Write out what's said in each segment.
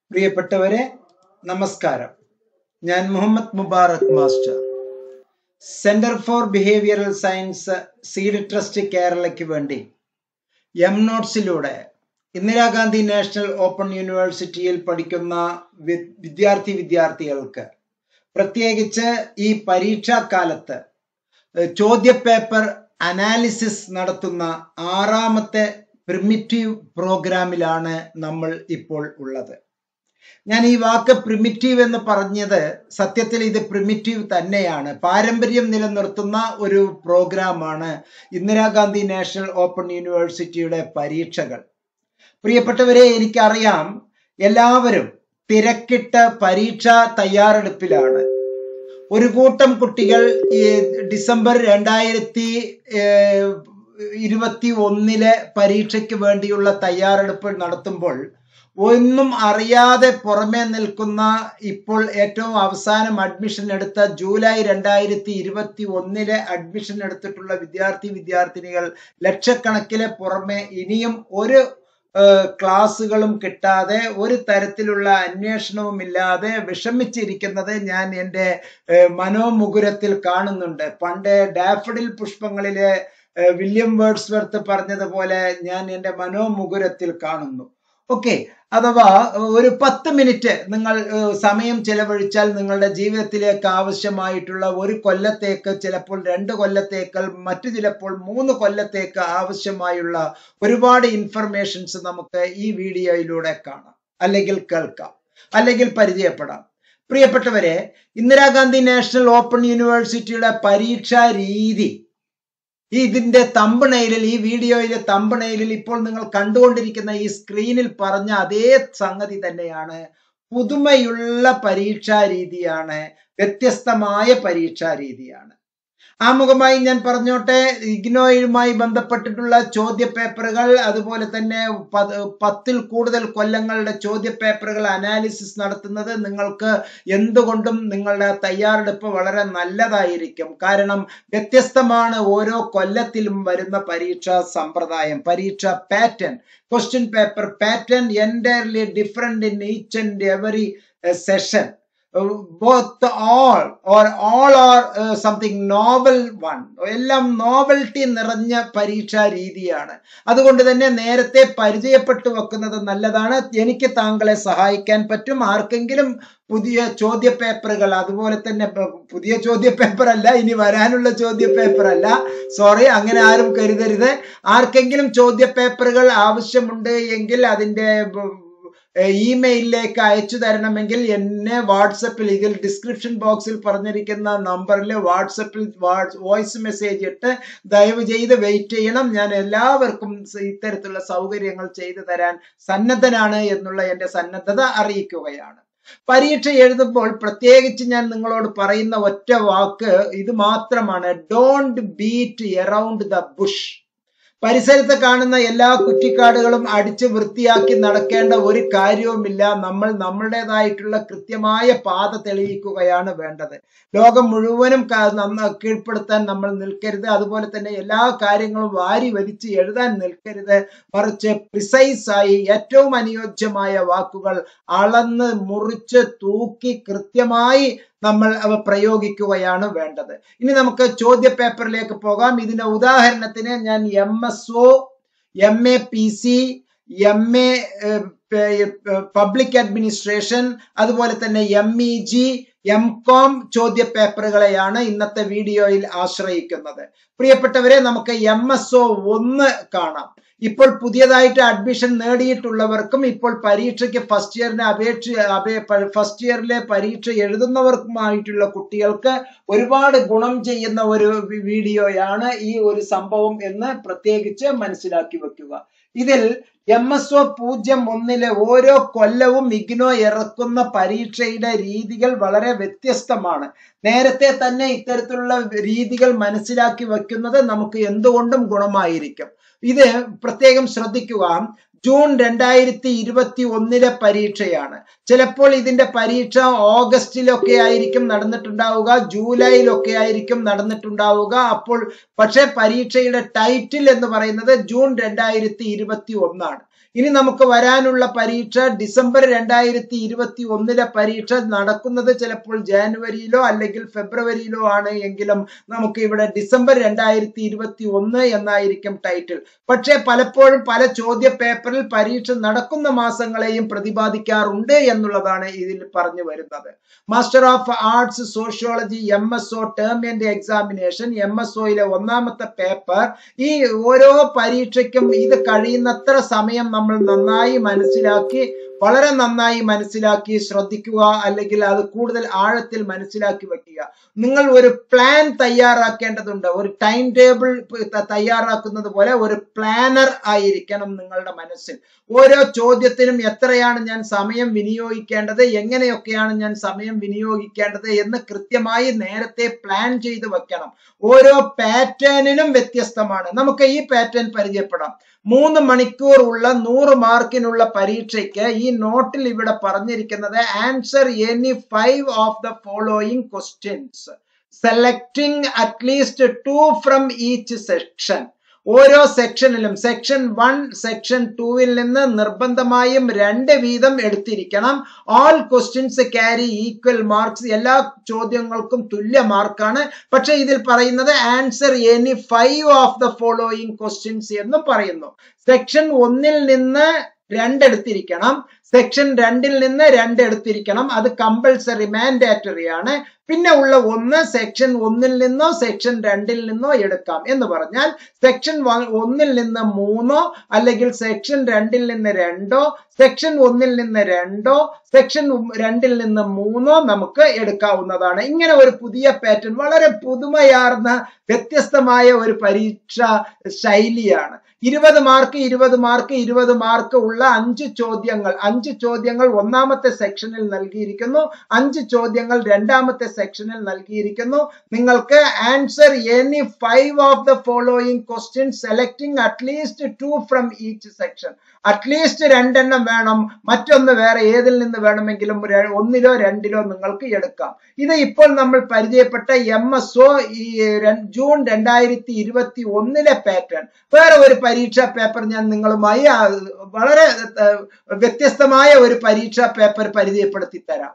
പ്രിയപ്പെട്ടവരെ നമസ്കാരം ഞാൻ Muhammad Mubarak master centre for behavioural science seed trust കേരളയ്ക്ക് വേണ്ടി എം നോട്ട്സിലൂടെ ഇന്ദിരാഗാന്ധി നാഷണൽ ഓപ്പൺ യൂണിവേഴ്സിറ്റിയിൽ പഠിക്കുന്ന വി- വിദ്യാർത്ഥി വിദ്യാർത്ഥികൾക്ക് പ്രത്യേകിച്ച് ഈ പരീക്ഷാ കാലത്ത് ഏഹ് ചോദ്യപേപ്പർ അനാലിസിസ് നടത്തുന്ന ആറാമത്തെ പ്രിമിറ്റീവ് പ്രോഗ്രാമിലാണ് നമ്മൾ ഇപ്പോൾ ഉള്ളത് ഞാൻ ഈ വാക്ക് പ്രിമിറ്റീവ് എന്ന് പറഞ്ഞത് സത്യത്തിൽ ഇത് പ്രിമിറ്റീവ് തന്നെയാണ് പാരമ്പര്യം നിലനിർത്തുന്ന ഒരു പ്രോഗ്രാമാണ് ഇന്ദിരാഗാന്ധി നാഷണൽ ഓപ്പൺ യൂണിവേഴ്സിറ്റിയുടെ പരീക്ഷകൾ പ്രിയപ്പെട്ടവരെ എനിക്കറിയാം എല്ലാവരും തിരക്കിട്ട പരീക്ഷാ തയ്യാറെടുപ്പിലാണ് ഒരു കൂട്ടം കുട്ടികൾ ഈ ഡിസംബർ രണ്ടായിരത്തി ഏഹ്, ഇരുപത്തി ഒന്നിലെ പരീക്ഷയ്ക്ക് വേണ്ടിയുള്ള തയ്യാറെടുപ്പ് നടത്തുമ്പോൾ ഒന്നും അറിയാതെ പുറമെ നിൽക്കുന്ന ഇപ്പോൾ ഏറ്റവും അവസാനം അഡ്മിഷൻ എടുത്ത ജൂലൈ രണ്ടായിരത്തി ഇരുപത്തി ഒന്നിലെ അഡ്മിഷൻ എടുത്തിട്ടുള്ള വിദ്യാർത്ഥി വിദ്യാർത്ഥിനികൾ ലക്ഷക്കണക്കിലെ പുറമെ ഇനിയും ഒരു ഏഹ്, ക്ലാസ്സുകളും കിട്ടാതെ ഒരു തരത്തിലുള്ള അന്വേഷണവും ഇല്ലാതെ വിഷമിച്ചിരിക്കുന്നത് ഞാൻ എൻ്റെ ഏഹ്, മനോമുകുരത്തിൽ കാണുന്നുണ്ട് പണ്ട് ഡാഫഡിൽ പുഷ്പങ്ങളിലെ ഏഹ്, വില്യം വേർഡ്സ്വർത്ത് പറഞ്ഞതുപോലെ ഞാൻ എൻ്റെ മനോമുകുരത്തിൽ കാണുന്നു ഓക്കെ അഥവാ ഒരു പത്ത് മിനിറ്റ് നിങ്ങൾ ഏഹ്, സമയം ചെലവഴിച്ചാൽ നിങ്ങളുടെ ജീവിതത്തിലേക്ക് ആവശ്യമായിട്ടുള്ള ഒരു കൊല്ലത്തേക്ക് ചിലപ്പോൾ രണ്ട് കൊല്ലത്തേക്ക് മറ്റു ചിലപ്പോൾ മൂന്ന് കൊല്ലത്തേക്ക് ആവശ്യമായുള്ള ഒരുപാട് ഇൻഫർമേഷൻസ് നമുക്ക് ഈ വീഡിയോയിലൂടെ കാണാം അല്ലെങ്കിൽ കേൾക്കാം അല്ലെങ്കിൽ പരിചയപ്പെടാം പ്രിയപ്പെട്ടവരെ ഇന്ദിരാഗാന്ധി നാഷണൽ ഓപ്പൺ യൂണിവേഴ്സിറ്റിയുടെ പരീക്ഷാ രീതി ഈ ഇതിന്റെ തമ്പണയിലിൽ ഈ വീഡിയോയിലെ തമ്പണയിലിൽ ഇപ്പോൾ നിങ്ങൾ കണ്ടുകൊണ്ടിരിക്കുന്ന ഈ സ്ക്രീനിൽ പറഞ്ഞ അതേ സംഗതി തന്നെയാണ് പുതുമയുള്ള പരീക്ഷാ രീതിയാണ് വ്യത്യസ്തമായ പരീക്ഷാ രീതിയാണ് ആമുഖമായി ഞാൻ പറഞ്ഞോട്ടെ ഇഗ്നോയുമായി ബന്ധപ്പെട്ടിട്ടുള്ള ചോദ്യ പേപ്പറുകൾ അതുപോലെ തന്നെ പത് പത്തിൽ കൂടുതൽ കൊല്ലങ്ങളുടെ ചോദ്യ പേപ്പറുകൾ അനാലിസിസ് നടത്തുന്നത് നിങ്ങൾക്ക് എന്തുകൊണ്ടും നിങ്ങളുടെ തയ്യാറെടുപ്പ് വളരെ നല്ലതായിരിക്കും കാരണം വ്യത്യസ്തമാണ് ഓരോ കൊല്ലത്തിലും വരുന്ന പരീക്ഷാ സമ്പ്രദായം പരീക്ഷ pattern question paper pattern entirely different in each and every session both all or all are something novel one എല്ലാം നോവൽറ്റി നിറഞ്ഞ പരീക്ഷാ രീതിയാണ് അതുകൊണ്ട് തന്നെ നേരത്തെ പരിചയപ്പെട്ടു വെക്കുന്നത് നല്ലതാണ് എനിക്ക് താങ്കളെ സഹായിക്കാൻ പറ്റും ആർക്കെങ്കിലും പുതിയ ചോദ്യ പേപ്പറുകൾ അതുപോലെ തന്നെ പ- പുതിയ ചോദ്യ പേപ്പർ അല്ല ഇനി വരാനുള്ള ചോദ്യ പേപ്പർ അല്ല സോറി അങ്ങനെ ആരും കരുതരുത് ആർക്കെങ്കിലും ചോദ്യ പേപ്പറുകൾ ആവശ്യമുണ്ട് എങ്കിൽ അതിന്റെ ബ- ഏഹ് ഇമെയിലിലേക്ക് അയച്ചു തരണമെങ്കിൽ എന്നെ വാട്സപ്പിൽ ഇതിൽ ഡിസ്ക്രിപ്ഷൻ ബോക്സിൽ പറഞ്ഞിരിക്കുന്ന നമ്പറിൽ വാട്സപ്പിൽ വോയിസ് മെസ്സേജ് ഇട്ട് ദയവ് ചെയ്ത് വെയിറ്റ് ചെയ്യണം ഞാൻ എല്ലാവർക്കും സ- ഇത്തരത്തിലുള്ള സൗകര്യങ്ങൾ ചെയ്തു തരാൻ സന്നദ്ധനാണ് എന്നുള്ള എൻ്റെ സന്നദ്ധത അറിയിക്കുകയാണ് പരീക്ഷ എഴുതുമ്പോൾ പ്രത്യേകിച്ച് ഞാൻ നിങ്ങളോട് പറയുന്ന ഒറ്റ വാക്ക് ഇത് മാത്രമാണ് don't beat around the bush പരിസരത്ത് കാണുന്ന എല്ലാ കുറ്റിക്കാടുകളും അടിച്ച് വൃത്തിയാക്കി നടക്കേണ്ട ഒരു കാര്യവുമില്ല നമ്മൾ നമ്മളുടേതായിട്ടുള്ള കൃത്യമായ പാത തെളിയിക്കുകയാണ് വേണ്ടത് ലോകം മുഴുവനും ക- നന്ന- കീഴ്പ്പെടുത്താൻ നമ്മൾ നിൽക്കരുത് അതുപോലെ തന്നെ എല്ലാ കാര്യങ്ങളും വാരി വലിച്ച് എഴുതാൻ നിൽക്കരുത് മറിച്ച് പ്രിസൈസ് ആയി ഏറ്റവും അനുയോജ്യമായ വാക്കുകൾ അളന്ന് മുറിച്ച് തൂക്കി കൃത്യമായി നമ്മൾ അവ പ്രയോഗിക്കുകയാണ് വേണ്ടത് ഇനി നമുക്ക് ചോദ്യ പേപ്പറിലേക്ക് പോകാം ഇതിന്റെ ഉദാഹരണത്തിന് ഞാൻ M S O M A P C M A public administration അതുപോലെ തന്നെ M E G M com ചോദ്യ പേപ്പറുകളെയാണ് ഇന്നത്തെ വീഡിയോയിൽ ആശ്രയിക്കുന്നത് പ്രിയപ്പെട്ടവരെ നമുക്ക് എം എസ് ഒ ഒന്ന് കാണാം ഇപ്പോൾ പുതിയതായിട്ട് അഡ്മിഷൻ നേടിയിട്ടുള്ളവർക്കും ഇപ്പോൾ പരീക്ഷയ്ക്ക് ഫസ്റ്റ് ഇയറിന് അപേക്ഷ ഫസ്റ്റ് ഇയറിലെ പരീക്ഷ എഴുതുന്നവർക്കുമായിട്ടുള്ള കുട്ടികൾക്ക് ഒരുപാട് ഗുണം ചെയ്യുന്ന ഒരു വി- വീഡിയോയാണ് ഈ ഒരു സംഭവം എന്ന് പ്രത്യേകിച്ച് മനസ്സിലാക്കി വെക്കുക ഇതിൽ എം എസ് ഒ പൂജ്യം ഒന്നിലെ ഓരോ കൊല്ലവും ഇഗ്നോ ഇറക്കുന്ന പരീക്ഷയുടെ രീതികൾ വളരെ വ്യത്യസ്തമാണ് നേരത്തെ തന്നെ ഇത്തരത്തിലുള്ള രീതികൾ മനസ്സിലാക്കി വെക്കുന്നത് നമുക്ക് എന്തുകൊണ്ടും ഗുണമായിരിക്കും ഇത് പ്രത്യേകം ശ്രദ്ധിക്കുക ജൂൺ രണ്ടായിരത്തി ഇരുപത്തി ഒന്നിലെ പരീക്ഷയാണ് ചിലപ്പോൾ ഇതിന്റെ പരീക്ഷ ഓഗസ്റ്റിലൊക്കെ ആയിരിക്കും നടന്നിട്ടുണ്ടാവുക ജൂലൈയിലൊക്കെ ആയിരിക്കും നടന്നിട്ടുണ്ടാവുക അപ്പോൾ പക്ഷേ പരീക്ഷയുടെ ടൈറ്റിൽ എന്ന് പറയുന്നത് ജൂൺ രണ്ടായിരത്തി ഇരുപത്തി ഒന്നാണ് ഇനി നമുക്ക് വരാനുള്ള പരീക്ഷ ഡിസംബർ രണ്ടായിരത്തി ഇരുപത്തി ഒന്നിലെ പരീക്ഷ നടക്കുന്നത് ചിലപ്പോൾ ജാനുവരിയിലോ അല്ലെങ്കിൽ ഫെബ്രുവരിയിലോ ആണ് എങ്കിലും നമുക്ക് ഇവിടെ ഡിസംബർ രണ്ടായിരത്തി ഇരുപത്തി ഒന്ന് എന്നായിരിക്കും ടൈറ്റിൽ പക്ഷേ പലപ്പോഴും പല ചോദ്യ പേപ്പറിൽ പരീക്ഷ നടക്കുന്ന മാസങ്ങളെയും പ്രതിപാദിക്കാറുണ്ട് എന്നുള്ളതാണ് ഇതിൽ പറഞ്ഞു വരുന്നത് master of arts sociology M S O term and examination M S ഒയിലെ ഒന്നാമത്തെ പേപ്പർ ഈ ഓരോ പരീക്ഷയ്ക്കും ഇത് കഴിയുന്നത്ര സമയം നമ്മൾ നന്നായി മനസ്സിലാക്കി വളരെ നന്നായി മനസ്സിലാക്കി ശ്രദ്ധിക്കുക അല്ലെങ്കിൽ അത് കൂടുതൽ ആഴത്തിൽ മനസ്സിലാക്കി വെക്കുക നിങ്ങൾ ഒരു പ്ലാൻ തയ്യാറാക്കേണ്ടതുണ്ട് ഒരു ടൈം ടേബിൾ തയ്യാറാക്കുന്നത് പോലെ ഒരു പ്ലാനർ ആയിരിക്കണം നിങ്ങളുടെ മനസ്സിൽ ഓരോ ചോദ്യത്തിനും എത്രയാണ് ഞാൻ സമയം വിനിയോഗിക്കേണ്ടത് എങ്ങനെയൊക്കെയാണ് ഞാൻ സമയം വിനിയോഗിക്കേണ്ടത് എന്ന് കൃത്യമായി നേരത്തെ പ്ലാൻ ചെയ്ത് വെക്കണം ഓരോ പാറ്റേണിനും വ്യത്യസ്തമാണ് നമുക്ക് ഈ പാറ്റേൺ പരിചയപ്പെടാം മൂന്ന് മണിക്കൂർ ഉള്ള നൂറ് മാർക്കിനുള്ള പരീക്ഷയ്ക്ക് ഈ നോട്ടിൽ ഇവിടെ പറഞ്ഞിരിക്കുന്നത് answer any five of the following questions selecting at least two from each section ഓരോ സെക്ഷനിലും സെക്ഷൻ വൺ സെക്ഷൻ ടൂവിൽ നിന്ന് നിർബന്ധമായും രണ്ട് വീതം എടുത്തിരിക്കണം all questions carry equal marks എല്ലാ ചോദ്യങ്ങൾക്കും തുല്യ മാർക്കാണ് പക്ഷെ ഇതിൽ പറയുന്നത് answer any five of the following questions എന്നും പറയുന്നു സെക്ഷൻ ഒന്നിൽ നിന്ന് രണ്ടെടുത്തിരിക്കണം സെക്ഷൻ രണ്ടിൽ നിന്ന് രണ്ട് എടുത്തിരിക്കണം അത് കമ്പൽസറി മാൻഡാറ്ററി ആണ് പിന്നെ ഉള്ള ഒന്ന് സെക്ഷൻ ഒന്നിൽ നിന്നോ സെക്ഷൻ രണ്ടിൽ നിന്നോ എടുക്കാം എന്ന് പറഞ്ഞാൽ സെക്ഷൻ ഒന്നിൽ നിന്ന് മൂന്നോ അല്ലെങ്കിൽ സെക്ഷൻ രണ്ടിൽ നിന്ന് രണ്ടോ സെക്ഷൻ ഒന്നിൽ നിന്ന് രണ്ടോ സെക്ഷൻ രണ്ടിൽ നിന്ന് മൂന്നോ നമുക്ക് എടുക്കാവുന്നതാണ് ഇങ്ങനെ ഒരു പുതിയ പാറ്റേൺ വളരെ പുതുമയാർന്ന വ്യത്യസ്തമായ ഒരു പരീക്ഷ ശൈലിയാണ് ഇരുപത് മാർക്ക് ഇരുപത് മാർക്ക് ഇരുപത് മാർക്ക് ഉള്ള അഞ്ച് ചോദ്യങ്ങൾ അഞ്ച് ചോദ്യങ്ങൾ ഒന്നാമത്തെ സെക്ഷനിൽ നൽകിയിരിക്കുന്നു അഞ്ച് ചോദ്യങ്ങൾ രണ്ടാമത്തെ സെക്ഷനിൽ നൽകിയിരിക്കുന്നു നിങ്ങൾക്ക് answer any five of the following question selecting at least two from each section at least രണ്ടെണ്ണം വേണം മറ്റൊന്ന് വേറെ ഏതിൽ നിന്ന് വേണമെങ്കിലും ഒന്നിലോ രണ്ടിലോ നിങ്ങൾക്ക് എടുക്കാം ഇത് ഇപ്പോൾ നമ്മൾ പരിചയപ്പെട്ട എം എസ് ഒ ഈ ജൂൺ രണ്ടായിരത്തി ഇരുപത്തി ഒന്നിലെ പാറ്റേൺ വേറെ ഒരു പരീക്ഷാ പേപ്പർ ഞാൻ നിങ്ങളുമായി വളരെ വ്യത്യസ്തമായ ഒരു പരീക്ഷാ പേപ്പർ പരിചയപ്പെടുത്തി തരാം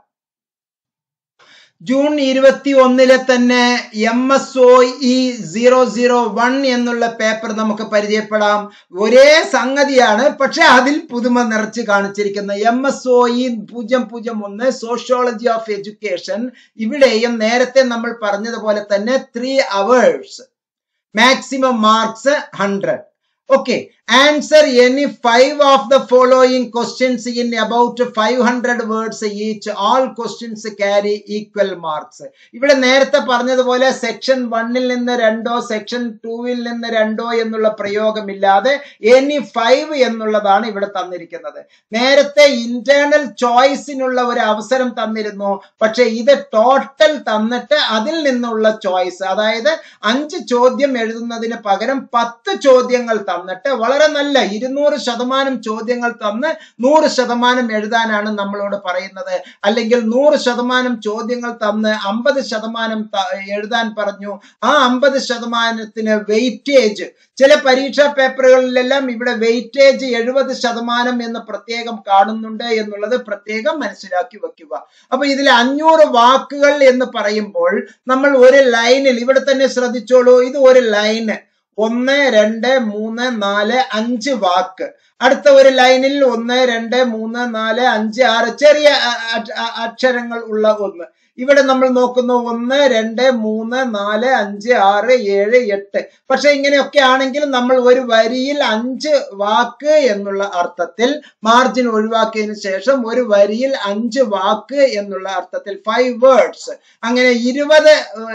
ജൂൺ ഇരുപത്തി ഒന്നിലെ തന്നെ M S O E zero zero one എന്നുള്ള പേപ്പർ നമുക്ക് പരിചയപ്പെടാം ഒരേ സംഗതിയാണ് പക്ഷെ അതിൽ പുതുമ നിറച്ച് കാണിച്ചിരിക്കുന്ന എം എസ് ഒ ഇ പൂജ്യം പൂജ്യം ഒന്ന് സോഷ്യോളജി ഓഫ് എഡ്യൂക്കേഷൻ ഇവിടെയും നേരത്തെ നമ്മൾ പറഞ്ഞതുപോലെ തന്നെ three hours maximum marks hundred okay answer any five of the following questions in about five hundred words each all questions carry equal marks ഇവിടെ നേരത്തെ പറഞ്ഞതുപോലെ സെക്ഷൻ വണ്ണിൽ നിന്ന് രണ്ടോ സെക്ഷൻ ടൂവിൽ നിന്ന് രണ്ടോ എന്നുള്ള പ്രയോഗമില്ലാതെ എനി ഫൈവ് എന്നുള്ളതാണ് ഇവിടെ തന്നിരിക്കുന്നത് നേരത്തെ ഇന്റേണൽ ചോയ്സിനുള്ള ഒരു അവസരം തന്നിരുന്നു പക്ഷെ ഇത് ടോട്ടൽ തന്നിട്ട് അതിൽ നിന്നുള്ള ചോയ്സ് അതായത് അഞ്ച് ചോദ്യം എഴുതുന്നതിന് പകരം പത്ത് ചോദ്യങ്ങൾ തന്നിട്ട് വളരെ നല്ല ഇരുന്നൂറ് ശതമാനം ചോദ്യങ്ങൾ തന്ന് നൂറ് ശതമാനം എഴുതാനാണ് നമ്മളോട് പറയുന്നത് അല്ലെങ്കിൽ നൂറ് ശതമാനം ചോദ്യങ്ങൾ തന്ന് അമ്പത് ശതമാനം എഴുതാൻ പറഞ്ഞു ആ അമ്പത് ശതമാനത്തിന് വെയിറ്റേജ് ചില പരീക്ഷാ പേപ്പറുകളിലെല്ലാം ഇവിടെ വെയിറ്റേജ് എഴുപത് ശതമാനം എന്ന് പ്രത്യേകം കാണുന്നുണ്ട് എന്നുള്ളത് പ്രത്യേകം മനസ്സിലാക്കി വെക്കുക അപ്പൊ ഇതിൽ അഞ്ഞൂറ് വാക്കുകൾ എന്ന് പറയുമ്പോൾ നമ്മൾ ഒരു ലൈനിൽ ഇവിടെ തന്നെ ശ്രദ്ധിച്ചോളൂ ഇത് ഒരു ലൈന് ഒന്ന് രണ്ട് മൂന്ന് നാല് അഞ്ച് വാക്ക് അടുത്ത ഒരു ലൈനിൽ ഒന്ന് രണ്ട് മൂന്ന് നാല് അഞ്ച് ആറ് ചെറിയ അക്ഷരങ്ങൾ ഉള്ള ഒന്ന് ഇവിടെ നമ്മൾ നോക്കുന്നു ഒന്ന് രണ്ട് മൂന്ന് നാല് അഞ്ച് ആറ് ഏഴ് എട്ട് പക്ഷെ ഇങ്ങനെയൊക്കെ ആണെങ്കിൽ നമ്മൾ ഒരു വരിയിൽ അഞ്ച് വാക്ക് എന്നുള്ള അർത്ഥത്തിൽ മാർജിൻ ഒഴിവാക്കിയതിനു ശേഷം ഒരു വരിയിൽ അഞ്ച് വാക്ക് എന്നുള്ള അർത്ഥത്തിൽ ഫൈവ് വേർഡ്സ് അങ്ങനെ ഇരുപത്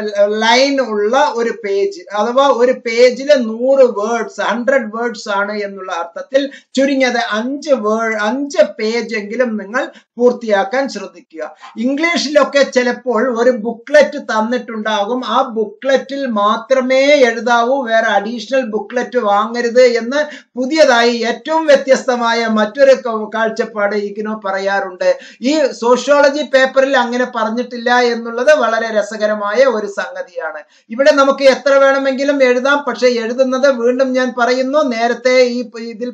ലൈൻ ഉള്ള ഒരു പേജ് അഥവാ ഒരു പേജിൽ നൂറ് വേർഡ്സ് ഹൺഡ്രഡ് വേർഡ്സ് ആണ് എന്നുള്ള അർത്ഥത്തിൽ ചുരുങ്ങിയത് അഞ്ച് വേർഡ് അഞ്ച് പേജ് എങ്കിലും നിങ്ങൾ പൂർത്തിയാക്കാൻ ശ്രദ്ധിക്കുക ഇംഗ്ലീഷിലൊക്കെ ചിലപ്പോൾ ഒരു ബുക്ക്ലെറ്റ് തന്നിട്ടുണ്ടാകും ആ ബുക്ക്ലെറ്റിൽ മാത്രമേ എഴുതാവൂ വേറെ അഡീഷണൽ ബുക്ക്ലെറ്റ് വാങ്ങരുത് എന്ന് പുതിയതായി ഏറ്റവും വ്യത്യസ്തമായ മറ്റൊരു കാഴ്ചപ്പാട് ഇഗ്നോ പറയാറുണ്ട് ഈ സോഷ്യോളജി പേപ്പറിൽ അങ്ങനെ പറഞ്ഞിട്ടില്ല എന്നുള്ളത് വളരെ രസകരമായ ഒരു സംഗതിയാണ് ഇവിടെ നമുക്ക് എത്ര വേണമെങ്കിലും എഴുതാം പക്ഷെ എഴുതുന്നത് വീണ്ടും ഞാൻ പറയുന്നു നേരത്തെ ഈ ഇതിൽ പറഞ്ഞിട്ടുള്ള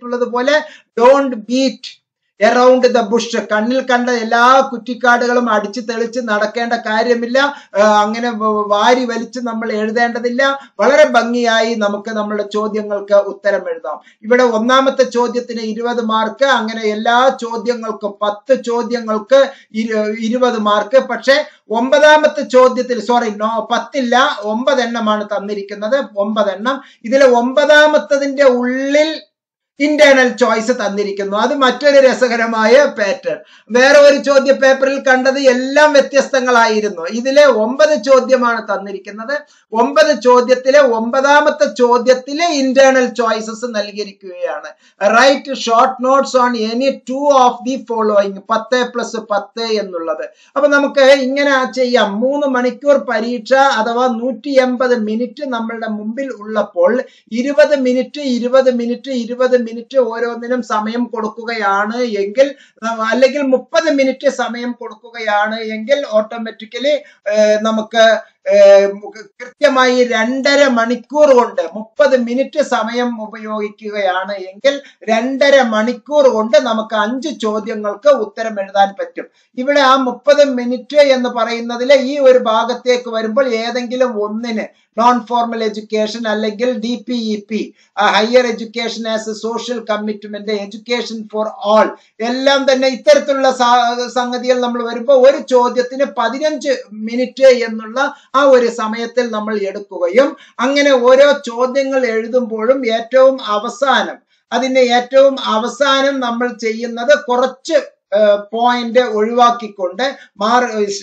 പറഞ്ഞിട്ടുള്ളത് പോലെ don't beat around the bush കണ്ണിൽ കണ്ട എല്ലാ കുറ്റിക്കാടുകളും അടിച്ചു തെളിച്ച് നടക്കേണ്ട കാര്യമില്ല ആ, അങ്ങനെ വ- വാരി വലിച്ച് നമ്മൾ എഴുതേണ്ടതില്ല വളരെ ഭംഗിയായി നമുക്ക് നമ്മുടെ ചോദ്യങ്ങൾക്ക് ഉത്തരം എഴുതാം ഇവിടെ ഒന്നാമത്തെ ചോദ്യത്തിന് ഇരുപത് മാർക്ക് അങ്ങനെ എല്ലാ ചോദ്യങ്ങൾക്കും പത്ത് ചോദ്യങ്ങൾക്ക് ഇരു- ഇരുപത് മാർക്ക് പക്ഷെ ഒമ്പതാമത്തെ ചോദ്യത്തിൽ സോറി നോ പത്തില്ല ഒമ്പതെണ്ണമാണ് തന്നിരിക്കുന്നത് ഒമ്പതെണ്ണം ഇതിൽ ഒമ്പതാമത്തതിന്റെ ഉള്ളിൽ ഇന്റേണൽ ചോയ്സ് തന്നിരിക്കുന്നു അത് മറ്റൊരു രസകരമായ പാറ്റേൺ വേറെ ഒരു ചോദ്യ പേപ്പറിൽ കണ്ടത് എല്ലാം വ്യത്യസ്തങ്ങളായിരുന്നു ഇതിലെ ഒമ്പത് ചോദ്യമാണ് തന്നിരിക്കുന്നത് ഒമ്പത് ചോദ്യത്തിലെ ഒമ്പതാമത്തെ ചോദ്യത്തിലെ ഇന്റേണൽ ചോയ്സസ് നൽകിയിരിക്കുകയാണ് write short notes on any two of the following പത്ത് പ്ലസ് പത്ത് എന്നുള്ളത് അപ്പൊ നമുക്ക് ഇങ്ങനെ ചെയ്യാം മൂന്ന് മണിക്കൂർ പരീക്ഷ അഥവാ നൂറ്റി എൺപത് മിനിറ്റ് നമ്മളുടെ മുമ്പിൽ ഉള്ളപ്പോൾ ഇരുപത് മിനിറ്റ് ഇരുപത് മിനിറ്റ് ഇരുപത് മിനിറ്റ് ഓരോന്നിനും സമയം കൊടുക്കുകയാണ് എങ്കിൽ ന- അല്ലെങ്കിൽ മുപ്പത് മിനിറ്റ് സമയം കൊടുക്കുകയാണ് എങ്കിൽ ഓട്ടോമാറ്റിക്കലി നമുക്ക് ഏഹ്, കൃത്യമായി രണ്ടര മണിക്കൂർ കൊണ്ട് മുപ്പത് മിനിറ്റ് സമയം ഉപയോഗിക്കുകയാണ് എങ്കിൽ രണ്ടര മണിക്കൂർ കൊണ്ട് നമുക്ക് അഞ്ച് ചോദ്യങ്ങൾക്ക് ഉത്തരം എഴുതാൻ പറ്റും ഇവിടെ ആ മുപ്പത് മിനിറ്റ് എന്ന് പറയുന്നതിലെ ഈ ഒരു ഭാഗത്തേക്ക് വരുമ്പോൾ ഏതെങ്കിലും ഒന്നിന് നോൺ ഫോർമൽ എഡ്യൂക്കേഷൻ അല്ലെങ്കിൽ D P E P higher education as a social commitment education for all എല്ലാം തന്നെ ഇത്തരത്തിലുള്ള സാ- സംഗതികൾ നമ്മൾ വരുമ്പോൾ ഒരു ചോദ്യത്തിന് പതിനഞ്ച് മിനിറ്റ് എന്നുള്ള ആ ഒരു സമയത്തിൽ നമ്മൾ എടുക്കുകയും അങ്ങനെ ഓരോ ചോദ്യങ്ങൾ എഴുതുമ്പോഴും ഏറ്റവും അവസാനം അതിന്റെ ഏറ്റവും അവസാനം നമ്മൾ ചെയ്യുന്നത് കുറച്ച് പോയിന്റ് ഒഴിവാക്കിക്കൊണ്ട് മാർ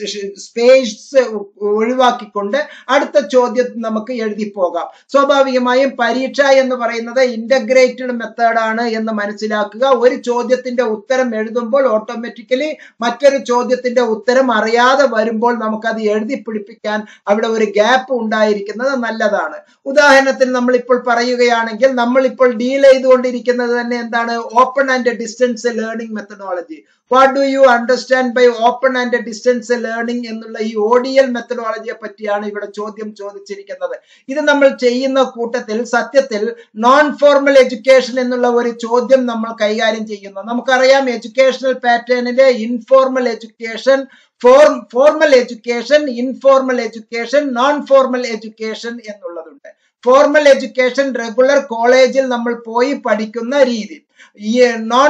സ്പേസ് ഒഴിവാക്കിക്കൊണ്ട് അടുത്ത ചോദ്യം നമുക്ക് എഴുതി പോകാം സ്വാഭാവികമായും പരീക്ഷ എന്ന് പറയുന്നത് ഇന്റഗ്രേറ്റഡ് മെത്തേഡാണ് എന്ന് മനസ്സിലാക്കുക ഒരു ചോദ്യത്തിന്റെ ഉത്തരം എഴുതുമ്പോൾ ഓട്ടോമാറ്റിക്കലി മറ്റൊരു ചോദ്യത്തിന്റെ ഉത്തരം അറിയാതെ വരുമ്പോൾ നമുക്കത് എഴുതി പിടിപ്പിക്കാൻ അവിടെ ഒരു ഗ്യാപ്പ് ഉണ്ടായിരിക്കുന്നത് നല്ലതാണ് ഉദാഹരണത്തിന് നമ്മൾ ഇപ്പോൾ പറയുകയാണെങ്കിൽ നമ്മൾ ഇപ്പോൾ ഡീൽ ചെയ്തുകൊണ്ടിരിക്കുന്നത് തന്നെ എന്താണ് open and distance learning methodology what do you understand by open and distance learning എന്നുള്ള ഈ ഓഡിയൽ മെത്തഡോളജിയെ പറ്റിയാണ് ഇവിടെ ചോദ്യം ചോദിച്ചിരിക്കുന്നത് ഇത് നമ്മൾ ചെയ്യുന്ന കൂട്ടത്തിൽ സത്യത്തിൽ നോൺ ഫോർമൽ എഡ്യൂക്കേഷൻ എന്നുള്ള ഒരു ചോദ്യം നമ്മൾ കൈകാര്യം ചെയ്യുന്നു നമുക്കറിയാം എഡ്യൂക്കേഷണൽ പാറ്റേണിലെ informal education for formal education informal education non formal education എന്നുള്ളതുണ്ട് ഫോർമൽ എഡ്യൂക്കേഷൻ റെഗുലർ കോളേജിൽ നമ്മൾ പോയി പഠിക്കുന്ന രീതി ഈ നോൺ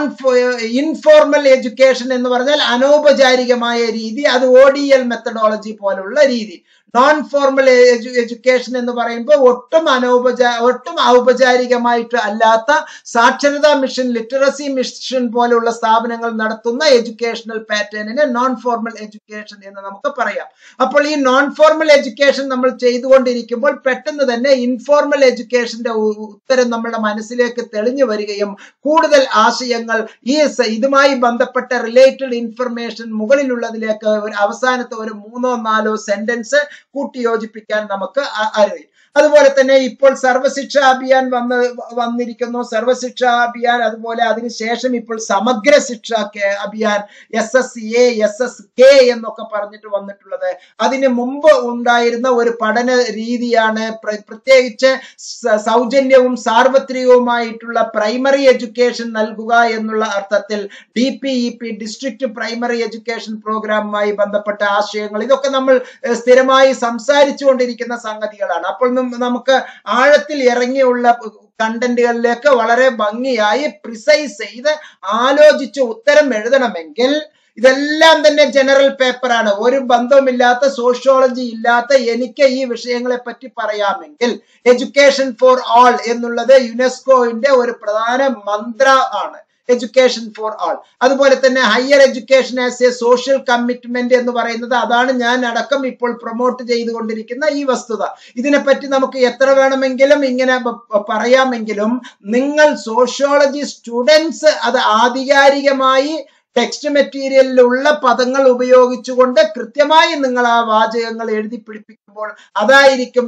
ഇൻഫോർമൽ എഡ്യൂക്കേഷൻ എന്ന് പറഞ്ഞാൽ അനൗപചാരികമായ രീതി അത് ഒ ഡി എൽ മെത്തഡോളജി പോലുള്ള രീതി നോൺ ഫോർമൽ എഡ്യൂക്കേഷൻ എന്ന് പറയുമ്പോൾ ഒട്ടും അനൗപചാ ഒട്ടും ഔപചാരികമായിട്ട് അല്ലാത്ത സാക്ഷരതാ മിഷൻ ലിറ്ററസി മിഷൻ പോലുള്ള സ്ഥാപനങ്ങൾ നടത്തുന്ന എഡ്യൂക്കേഷണൽ പാറ്റേണിനെ നോൺ ഫോർമൽ എഡ്യൂക്കേഷൻ എന്ന് നമുക്ക് പറയാം അപ്പോൾ ഈ നോൺ ഫോർമൽ എഡ്യൂക്കേഷൻ നമ്മൾ ചെയ്തുകൊണ്ടിരിക്കുമ്പോൾ പെട്ടെന്ന് തന്നെ ഇൻഫോർമൽ എഡ്യൂക്കേഷന്റെ ഉ- ഉത്തരം നമ്മുടെ മനസ്സിലേക്ക് തെളിഞ്ഞു വരികയും കൂടുതൽ ആശയങ്ങൾ ഈ സ- ഇതുമായി ബന്ധപ്പെട്ട റിലേറ്റഡ് ഇൻഫർമേഷൻ മുകളിലുള്ളതിലേക്ക് ഒരു അവസാനത്തെ ഒരു മൂന്നോ നാലോ സെന്റൻസ് കൂട്ടിയോജിപ്പിക്കാൻ നമുക്ക് അ- അറിയും അതുപോലെ തന്നെ ഇപ്പോൾ സർവശിക്ഷ അഭിയാൻ വന്ന് വന്നിരിക്കുന്നു സർവശിക്ഷ അഭിയാൻ അതുപോലെ അതിനുശേഷം ഇപ്പോൾ സമഗ്ര ശിക്ഷ കേ- Abhiyan S S A S S K എന്നൊക്കെ പറഞ്ഞിട്ട് വന്നിട്ടുള്ളത് അതിന് മുമ്പ് ഉണ്ടായിരുന്ന ഒരു പഠന രീതിയാണ് പ്ര- പ്രത്യേകിച്ച് സ- സൗജന്യവും സാർവത്രികവുമായിട്ടുള്ള പ്രൈമറി എഡ്യൂക്കേഷൻ നൽകുക എന്നുള്ള അർത്ഥത്തിൽ D P E P district primary education പ്രോഗ്രാമുമായി ബന്ധപ്പെട്ട ആശയങ്ങൾ ഇതൊക്കെ നമ്മൾ ഏഹ്, സ്ഥിരമായി സംസാരിച്ചുകൊണ്ടിരിക്കുന്ന സംഗതികളാണ് അപ്പോൾ നം- നമുക്ക് ആഴത്തിൽ ഇറങ്ങിയുള്ള കണ്ടന്റുകളിലേക്ക് വളരെ ഭംഗിയായി പ്രിസൈസ് ചെയ്ത് ആലോചിച്ച് ഉത്തരം എഴുതണമെങ്കിൽ ഇതെല്ലാം തന്നെ ജനറൽ പേപ്പറാണ് ഒരു ബന്ധവുമില്ലാത്ത സോഷ്യോളജി ഇല്ലാത്ത എനിക്ക് ഈ വിഷയങ്ങളെ പറ്റി പറയാമെങ്കിൽ എഡ്യൂക്കേഷൻ ഫോർ ആൾ എന്നുള്ളത് യുനെസ്കോയുടെ ഒരു പ്രധാന മന്ത്ര ആണ് എഡ്യൂക്കേഷൻ ഫോർ ആൾ അതുപോലെ തന്നെ higher education as a social commitment എന്ന് പറയുന്നത് അതാണ് ഞാൻ അടക്കം ഇപ്പോൾ പ്രൊമോട്ട് ചെയ്തുകൊണ്ടിരിക്കുന്ന ഈ വസ്തുത ഇതിനെപ്പറ്റി നമുക്ക് എത്ര വേണമെങ്കിലും ഇങ്ങനെ പ- പ- പറയാമെങ്കിലും നിങ്ങൾ സോഷ്യോളജി സ്റ്റുഡൻസ് അത് ആധികാരികമായി ടെക്സ്റ്റ് മെറ്റീരിയലിലുള്ള പദങ്ങൾ ഉപയോഗിച്ചുകൊണ്ട് കൃത്യമായി നിങ്ങൾ ആ വാചകങ്ങൾ എഴുതി പിടിപ്പിക്കുമ്പോൾ അതായിരിക്കും ഏറ്റവും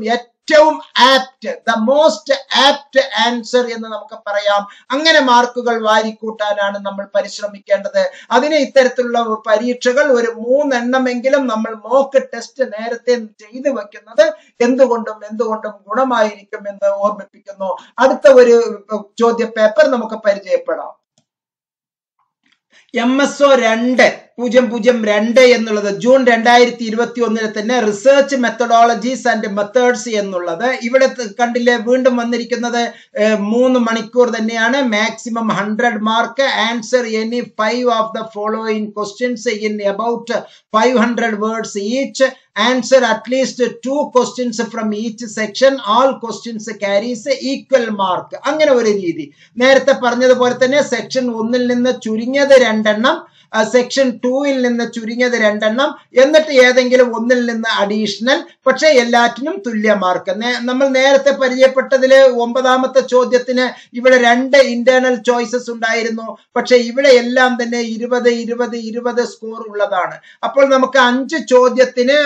ഏറ്റവും apt the most apt answer എന്ന് നമുക്ക് പറയാം അങ്ങനെ മാർക്കുകൾ വാരിക്കൂട്ടാനാണ് നമ്മൾ പരിശ്രമിക്കേണ്ടത് അതിന് ഇത്തരത്തിലുള്ള പരീക്ഷകൾ ഒരു മൂന്നെണ്ണമെങ്കിലും നമ്മൾ മോക്ക് ടെസ്റ്റ് നേരത്തെ ചെയ്തു വെക്കുന്നത് എന്തുകൊണ്ടും എന്തുകൊണ്ടും ഗുണമായിരിക്കും എന്ന് ഓർമ്മിപ്പിക്കുന്നു അടുത്ത ഒരു ചോദ്യ പേപ്പർ നമുക്ക് പരിചയപ്പെടാം എം എസ് ഒ രണ്ട് പൂജ്യം പൂജ്യം രണ്ട് എന്നുള്ളത് ജൂൺ രണ്ടായിരത്തി ഇരുപത്തി ഒന്നിലെ തന്നെ റിസർച്ച് മെത്തഡോളജീസ് ആൻഡ് മെത്തേഡ്സ് എന്നുള്ളത് ഇവിടെ കണ്ടില്ലേ വീണ്ടും വന്നിരിക്കുന്നത് മൂന്ന് മണിക്കൂർ തന്നെയാണ് maximum hundred mark answer any five of the following questions in about five hundred words each answer at least two questions from each section all questions carries equal mark അങ്ങനെ ഒരു രീതി നേരത്തെ പറഞ്ഞതുപോലെ തന്നെ സെക്ഷൻ ഒന്നിൽ നിന്ന് ചുരുങ്ങിയത് രണ്ടെണ്ണം സെക്ഷൻ ടൂവിൽ നിന്ന് ചുരുങ്ങിയത് രണ്ടെണ്ണം എന്നിട്ട് ഏതെങ്കിലും ഒന്നിൽ നിന്ന് അഡീഷണൽ പക്ഷെ എല്ലാറ്റിനും തുല്യ മാർക്ക് നമ്മൾ നേരത്തെ പരിചയപ്പെട്ടതില് ഒമ്പതാമത്തെ ചോദ്യത്തിന് ഇവിടെ രണ്ട് ഇന്റേണൽ ചോയ്സസ് ഉണ്ടായിരുന്നു പക്ഷെ ഇവിടെ എല്ലാം തന്നെ ഇരുപത് ഇരുപത് ഇരുപത് സ്കോർ ഉള്ളതാണ് അപ്പോൾ നമുക്ക് അഞ്ച് ചോദ്യത്തിന്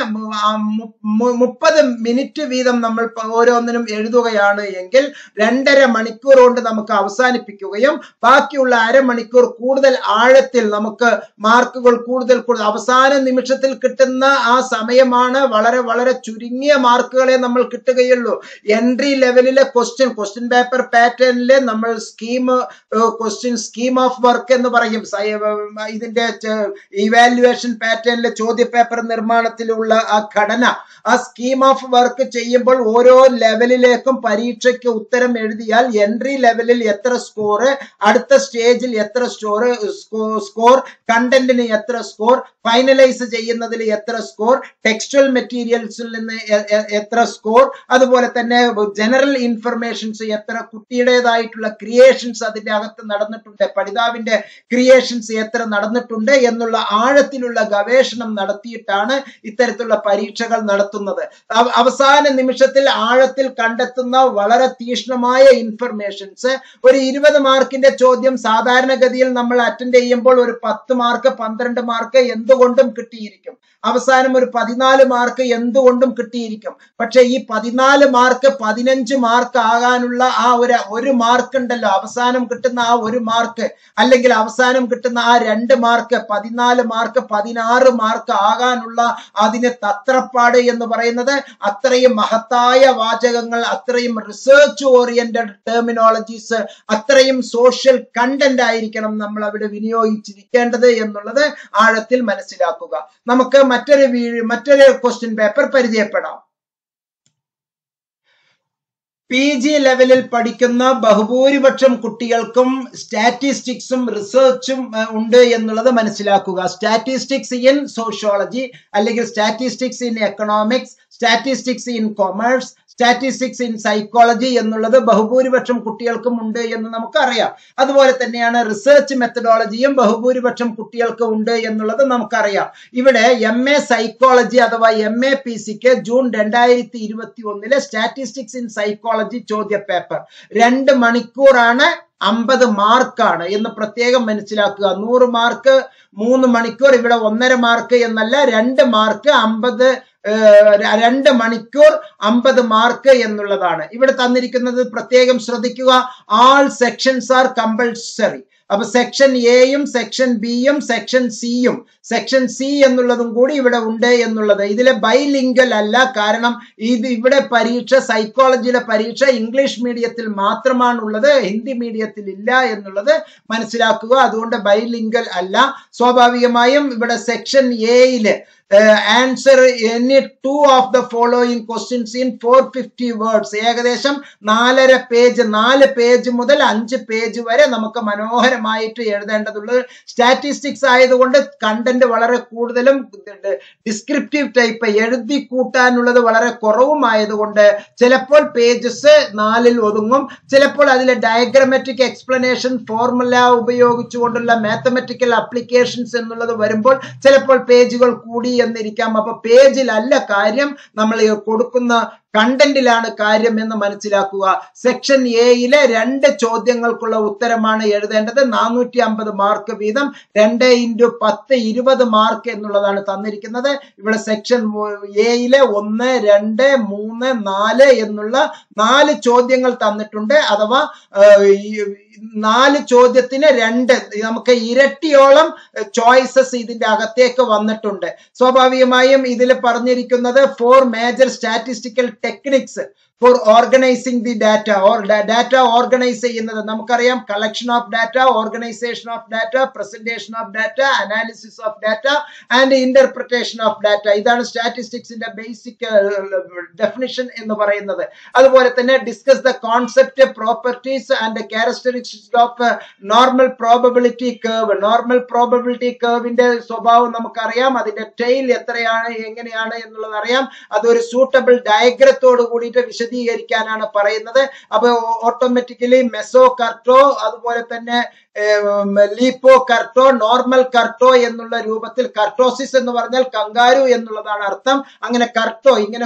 മുപ്പത് മിനിറ്റ് വീതം നമ്മൾ ഓരോന്നിനും എഴുതുകയാണ് എങ്കിൽ രണ്ടര മണിക്കൂർ കൊണ്ട് നമുക്ക് അവസാനിപ്പിക്കുകയും ബാക്കിയുള്ള അരമണിക്കൂർ കൂടുതൽ ആഴത്തിൽ നമുക്ക് മാർക്കുകൾ കൂടുതൽ കൂടുതൽ അവസാന നിമിഷത്തിൽ കിട്ടുന്ന ആ സമയമാണ് വളരെ വളരെ ചുരുങ്ങിയ മാർക്കുകളെ നമ്മൾ കിട്ടുകയുള്ളൂ എൻട്രി ലെവലിലെ ക്വസ്റ്റ്യൻ ക്വസ്റ്റ്യൻ പേപ്പർ പാറ്റേണിലെ നമ്മൾ scheme question scheme of work എന്ന് പറയും ഇതിന്റെ ഇവാലുവേഷൻ പാറ്റേണിലെ ചോദ്യ പേപ്പർ നിർമ്മാണത്തിലുള്ള ആ ഘടന ആ സ്കീം ഓഫ് വർക്ക് ചെയ്യുമ്പോൾ ഓരോ ലെവലിലേക്കും പരീക്ഷയ്ക്ക് ഉത്തരം എഴുതിയാൽ എൻട്രി ലെവലിൽ എത്ര സ്കോർ അടുത്ത സ്റ്റേജിൽ എത്ര സ്റ്റോർ സ്കോർ കണ്ടന്റിന് എത്ര സ്കോർ ഫൈനലൈസ് ചെയ്യുന്നതിൽ എത്ര സ്കോർ ടെക്സ്റ്റൽ മെറ്റീരിയൽസിൽ നിന്ന് എത്ര സ്കോർ അതുപോലെ തന്നെ ജനറൽ ഇൻഫർമേഷൻസ് എത്ര കുട്ടിയുടേതായിട്ടുള്ള ക്രിയേഷൻസ് അതിന്റെ അകത്ത് നടന്നിട്ടുണ്ട് പഠിതാവിന്റെ ക്രിയേഷൻസ് എത്ര നടന്നിട്ടുണ്ട് എന്നുള്ള ആഴത്തിലുള്ള ഗവേഷണം നടത്തിയിട്ടാണ് ഇത്തരത്തിലുള്ള പരീക്ഷകൾ നടത്തുന്നത് അവസാന നിമിഷത്തിൽ ആഴത്തിൽ കണ്ടെത്തുന്ന വളരെ തീക്ഷ്ണമായ ഇൻഫർമേഷൻസ് ഒരു ഇരുപത് മാർക്കിന്റെ ചോദ്യം സാധാരണഗതിയിൽ നമ്മൾ അറ്റൻഡ് ചെയ്യുമ്പോൾ ഒരു പത്ത് മാർക്ക് പന്ത്രണ്ട് മാർക്ക് എന്തുകൊണ്ടും കിട്ടിയിരിക്കും അവസാനം ഒരു പതിനാല് മാർക്ക് എന്തുകൊണ്ടും കിട്ടിയിരിക്കും പക്ഷെ ഈ പതിനാല് മാർക്ക് പതിനഞ്ച് മാർക്ക് ആകാനുള്ള ആ ഒരു ഒരു മാർക്ക് ഉണ്ടല്ലോ അവസാനം കിട്ടുന്ന ആ ഒരു മാർക്ക് അല്ലെങ്കിൽ അവസാനം കിട്ടുന്ന ആ രണ്ട് മാർക്ക് പതിനാല് മാർക്ക് പതിനാറ് മാർക്ക് ആകാനുള്ള അതിന് തത്രപ്പാട് എന്ന് പറയുന്നത് അത്രയും മഹത്തായ വാചകങ്ങൾ അത്രയും റിസർച്ച് ഓറിയന്റഡ് ടെർമിനോളജീസ് അത്രയും സോഷ്യൽ കണ്ടന്റ് ആയിരിക്കണം നമ്മൾ അവിടെ വിനിയോഗിച്ചിരിക്കേണ്ടത് എന്നുള്ളത് ആഴത്തിൽ മനസ്സിലാക്കുക നമുക്ക് മറ്റൊരു മറ്റൊരു ക്വസ്റ്റ്യൻ പേപ്പർ പരിചയപ്പെടാം പി ജി ലെവലിൽ പഠിക്കുന്ന ബഹുഭൂരിപക്ഷം കുട്ടികൾക്കും സ്റ്റാറ്റിസ്റ്റിക്സും റിസർച്ചും ഉണ്ട് എന്നുള്ളത് മനസ്സിലാക്കുക സ്റ്റാറ്റിസ്റ്റിക്സ് ഇൻ സോഷ്യോളജി അല്ലെങ്കിൽ statistics in economics statistics in commerce statistics in psychology എന്നുള്ളത് ബഹുഭൂരിപക്ഷം കുട്ടികൾക്കും ഉണ്ട് എന്ന് നമുക്കറിയാം അതുപോലെ തന്നെയാണ് റിസർച്ച് മെത്തഡോളജിയും ബഹുഭൂരിപക്ഷം കുട്ടികൾക്ക് ഉണ്ട് എന്നുള്ളത് നമുക്കറിയാം ഇവിടെ എം എ സൈക്കോളജി അഥവാ എം എ പി സിക്ക് ജൂൺ രണ്ടായിരത്തി ഇരുപത്തി ഒന്നിലെ സ്റ്റാറ്റിസ്റ്റിക്സ് ഇൻ സൈക്കോളജി ചോദ്യ പേപ്പർ രണ്ട് മണിക്കൂറാണ് അമ്പത് മാർക്കാണ് എന്ന് പ്രത്യേകം മനസ്സിലാക്കുക നൂറ് മാർക്ക് മൂന്ന് മണിക്കൂർ ഇവിടെ ഒന്നര മാർക്ക് എന്നല്ല രണ്ട് മാർക്ക് അമ്പത് രണ്ട് മണിക്കൂർ അമ്പത് മാർക്ക് എന്നുള്ളതാണ് ഇവിടെ തന്നിരിക്കുന്നത് പ്രത്യേകം ശ്രദ്ധിക്കുക ആൾ സെക്ഷൻസ് ആർ കമ്പൾസറി അപ്പൊ സെക്ഷൻ എയും സെക്ഷൻ ബിയും സെക്ഷൻ സിയും സെക്ഷൻ സി എന്നുള്ളതും കൂടി ഇവിടെ ഉണ്ട് എന്നുള്ളത് ഇതിലെ ബൈലിംഗൽ അല്ല കാരണം ഇത് ഇവിടെ പരീക്ഷ സൈക്കോളജിയിലെ പരീക്ഷ ഇംഗ്ലീഷ് മീഡിയത്തിൽ മാത്രമാണ് ഉള്ളത് ഹിന്ദി മീഡിയത്തിൽ ഇല്ല എന്നുള്ളത് മനസ്സിലാക്കുക അതുകൊണ്ട് ബൈലിംഗൽ അല്ല സ്വാഭാവികമായും ഇവിടെ സെക്ഷൻ എയില് answer any two of the following questions in four fifty words ഏകദേശം നാലര പേജ് നാല് പേജ് മുതൽ അഞ്ച് പേജ് വരെ നമുക്ക് മനോഹരമായിട്ട് എഴുതേണ്ടതുള്ളത് സ്റ്റാറ്റിസ്റ്റിക്സ് ആയതുകൊണ്ട് കണ്ടന്റ് വളരെ കൂടുതലും ഡിസ്ക്രിപ്റ്റീവ് ടൈപ്പ് എഴുതി കൂട്ടാനുള്ളത് വളരെ കുറവുമായതുകൊണ്ട് ചിലപ്പോൾ പേജസ് നാലിൽ ഒതുങ്ങും ചിലപ്പോൾ അതിലെ ഡയഗ്രമാറ്റിക് എക്സ്പ്ലനേഷൻ ഫോർമുല ഉപയോഗിച്ചുകൊണ്ടുള്ള മാത്തമെറ്റിക്കൽ അപ്ലിക്കേഷൻസ് എന്നുള്ളത് വരുമ്പോൾ ചിലപ്പോൾ പേജുകൾ കൂടി എന്നിരിക്കാം അപ്പൊ പേജിലല്ല കാര്യം നമ്മൾ കൊടുക്കുന്ന കണ്ടന്റിലാണ് കാര്യം എന്ന് മനസ്സിലാക്കുക സെക്ഷൻ എയിലെ രണ്ട് ചോദ്യങ്ങൾക്കുള്ള ഉത്തരമാണ് എഴുതേണ്ടത് നാനൂറ്റി അമ്പത് മാർക്ക് വീതം രണ്ട് ഇൻറ്റു പത്ത് ഇരുപത് മാർക്ക് എന്നുള്ളതാണ് തന്നിരിക്കുന്നത് ഇവിടെ സെക്ഷൻ എയിലെ ഒന്ന് രണ്ട് മൂന്ന് നാല് എന്നുള്ള നാല് ചോദ്യങ്ങൾ തന്നിട്ടുണ്ട് അഥവാ നാല് ചോദ്യത്തിന് രണ്ട് നമുക്ക് ഇരട്ടിയോളം ചോയ്സസ് ഇതിന്റെ അകത്തേക്ക് വന്നിട്ടുണ്ട് സ്വാഭാവികമായും ഇതിൽ പറഞ്ഞിരിക്കുന്നത് four major statistical techniques for organising the data or data organise ചെയ്യുന്നത് നമുക്കറിയാം collection of data organisation of data presentation of data analysis of data and interpretation of data ഇതാണ് സ്റ്റാറ്റിസ്റ്റിക്സിന്റെ ബേസിക് ഡെഫിനിഷൻ എന്ന് പറയുന്നത് അതുപോലെ തന്നെ discuss the concept properties and characteristics of normal probability curve normal probability കേർവിന്റെ സ്വഭാവം നമുക്കറിയാം അതിന്റെ ടെയിൽ എത്രയാണ് എങ്ങനെയാണ് എന്നുള്ളത് അറിയാം അതൊരു സൂട്ടബിൾ ഡയഗ്രത്തോട് കൂടിയിട്ട് വിശദീകരിക്കാനാണ് പറയുന്നത് അപ്പൊ ഓട്ടോമാറ്റിക്കലി മെസോ കർട്ടോ അതുപോലെ തന്നെ ലീപ്പോ കർട്ടോ നോർമൽ കർട്ടോ എന്നുള്ള രൂപത്തിൽ കർട്ടോസിസ് എന്ന് പറഞ്ഞാൽ കങ്കാരു എന്നുള്ളതാണ് അർത്ഥം അങ്ങനെ കർട്ടോ ഇങ്ങനെ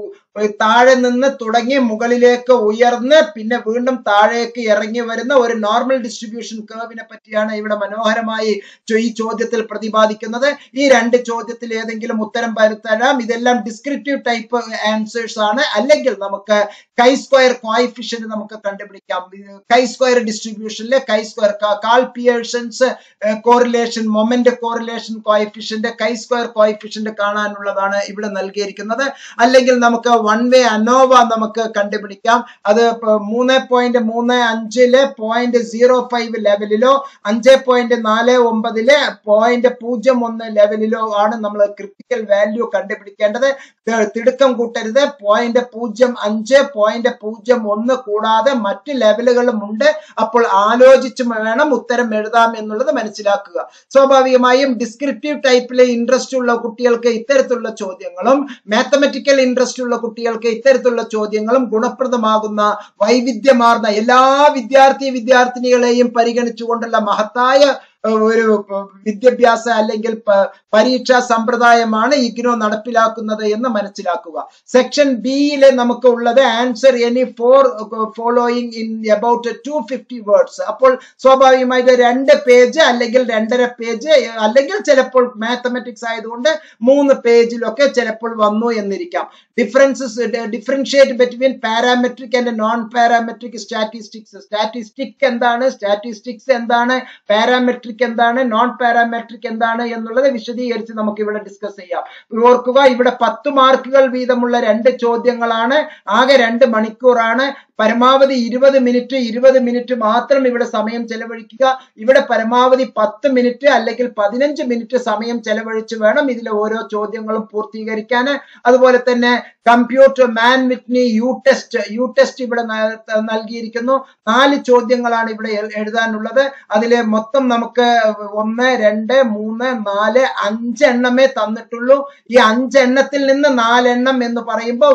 താഴെ നിന്ന് തുടങ്ങി മുകളിലേക്ക് ഉയർന്ന് പിന്നെ വീണ്ടും താഴേക്ക് ഇറങ്ങി വരുന്ന ഒരു നോർമൽ ഡിസ്ട്രിബ്യൂഷൻ കേർവിനെ പറ്റിയാണ് ഇവിടെ മനോഹരമായി ഈ ചോദ്യത്തിൽ പ്രതിപാദിക്കുന്നത് ഈ രണ്ട് ചോദ്യത്തിൽ ഏതെങ്കിലും ഉത്തരം വരുത്തരാം ഇതെല്ലാം ഡിസ്ക്രിപ്റ്റീവ് ടൈപ്പ് ആൻസേഴ്സ് ആണ് അല്ലെങ്കിൽ നമുക്ക് കൈ സ്ക്വയർ കോയിഫിഷ്യന്റ് നമുക്ക് കണ്ടുപിടിക്കാം കൈ സ്ക്വയർ ഡിസ്ട്രിബ്യൂഷനിലെ chi square Karl Pearson's correlation moment correlation coefficient chi square coefficient കാണാനുള്ളതാണ് ഇവിടെ നൽകിയിരിക്കുന്നത് അല്ലെങ്കിൽ നമുക്ക് വൺ വേ അനോവ നമുക്ക് കണ്ടുപിടിക്കാം അത് മൂന്ന് പോയിന്റ് മൂന്ന് അഞ്ചിലെ പോയിന്റ് സീറോ ഫൈവ് ലെവലിലോ അഞ്ച് പോയിന്റ് നാല് ഒമ്പതിലെ പോയിന്റ് പൂജ്യം ഒന്ന് ലെവലിലോ ആണ് നമ്മൾ ക്രിട്ടിക്കൽ വാല്യൂ കണ്ടുപിടിക്കേണ്ടത് തിടുക്കം കൂട്ടരുത് പോയിന്റ് പൂജ്യം അഞ്ച് പോയിന്റ് പൂജ്യം ഒന്ന് കൂടാതെ മറ്റ് ലെവലുകളും ഉണ്ട് അപ്പോൾ ആലോചിച്ച് വേണം ഉത്തരം എഴുതാം എന്നുള്ളത് മനസ്സിലാക്കുക സ്വാഭാവികമായും ഡിസ്ക്രിപ്റ്റീവ് ടൈപ്പിലെ ഇൻട്രസ്റ്റ് ഉള്ള കുട്ടികൾക്ക് ഇത്തരത്തിലുള്ള ചോദ്യങ്ങളും മാത്തമെറ്റിക്കൽ ഇൻട്രസ്റ്റ് ഉള്ള കുട്ടികൾക്ക് ഇത്തരത്തിലുള്ള ചോദ്യങ്ങളും ഗുണപ്രദമാകുന്ന വൈവിധ്യമാർന്ന എല്ലാ വിദ്യാർത്ഥി വിദ്യാർത്ഥിനികളെയും പരിഗണിച്ചുകൊണ്ടുള്ള മഹത്തായ ഒരു വിദ്യാഭ്യാസ അല്ലെങ്കിൽ പരീക്ഷാ സമ്പ്രദായമാണ് ഇഗ്നോ നടപ്പിലാക്കുന്നത് എന്ന് മനസ്സിലാക്കുക സെക്ഷൻ ബിയിലെ നമുക്ക് ഉള്ളത് answer any four following in about two fifty words അപ്പോൾ സ്വാഭാവികമായിട്ട് രണ്ട് പേജ് അല്ലെങ്കിൽ രണ്ടര പേജ് അല്ലെങ്കിൽ ചിലപ്പോൾ മാത്തമെറ്റിക്സ് ആയതുകൊണ്ട് മൂന്ന് പേജിലൊക്കെ ചിലപ്പോൾ വന്നു എന്നിരിക്കാം differences differentiate between parametric and non parametric statistics statistic എന്താണ് സ്റ്റാറ്റിസ്റ്റിക്സ് എന്താണ് പാരാമെട്രിക് എന്താണ് നോൺ പാരാമെട്രിക് എന്താണ് എന്നുള്ളത് വിശദീകരിച്ച് നമുക്ക് ഇവിടെ ഡിസ്കസ് ചെയ്യാം ഓർക്കുക ഇവിടെ പത്ത് മാർക്കുകൾ വീതമുള്ള രണ്ട് ചോദ്യങ്ങളാണ് ആകെ രണ്ട് മണിക്കൂറാണ് പരമാവധി ഇരുപത് മിനിറ്റ് ഇരുപത് മിനിറ്റ് മാത്രം ഇവിടെ സമയം ചെലവഴിക്കുക ഇവിടെ പരമാവധി പത്ത് മിനിറ്റ് അല്ലെങ്കിൽ പതിനഞ്ച് മിനിറ്റ് സമയം ചെലവഴിച്ച് വേണം ഇതിലെ ഓരോ ചോദ്യങ്ങളും പൂർത്തീകരിക്കാൻ അതുപോലെ തന്നെ computer Mann Whitney U test U test ഇവിടെ നൽകിയിരിക്കുന്നു നാല് ചോദ്യങ്ങളാണ് ഇവിടെ എഴുതാനുള്ളത് അതിലെ മൊത്തം നമുക്ക് ഒന്ന് രണ്ട് മൂന്ന് നാല് അഞ്ചെണ്ണമേ തന്നിട്ടുള്ളൂ ഈ അഞ്ചെണ്ണത്തിൽ നിന്ന് നാലെണ്ണം എന്ന് പറയുമ്പോൾ